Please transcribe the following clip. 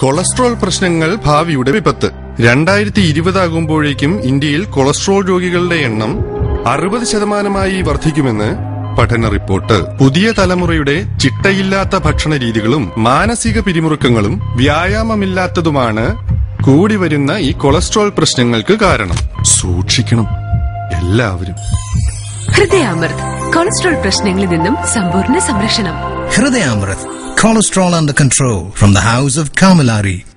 Cholesterol പ്രശ്നങ്ങൾ ഭാവിയുടെ വിപത്ത് രണ്ടായിരത്തി ഇരുപതാകുമ്പോഴേക്കും ഇന്ത്യയിൽ കൊളസ്ട്രോൾ രോഗികളുടെ എണ്ണം അറുപത് ശതമാനമായി വർദ്ധിക്കുമെന്ന് പഠന റിപ്പോർട്ട് പുതിയ തലമുറയുടെ ചിട്ടയില്ലാത്ത ഭക്ഷണ രീതികളും മാനസിക പിരിമുറുക്കങ്ങളും വ്യായാമമില്ലാത്തതുമാണ് കൂടി വരുന്ന ഈ കൊളസ്ട്രോൾ പ്രശ്നങ്ങൾക്ക് കാരണം സൂക്ഷിക്കണം എല്ലാവരും ഹൃദയാമൃത് കൊളസ്ട്രോൾ പ്രശ്നങ്ങളിൽ നിന്നും സമ്പൂർണ്ണ സംരക്ഷണം Hridayamrit, cholesterol under control from the House of Kamilari.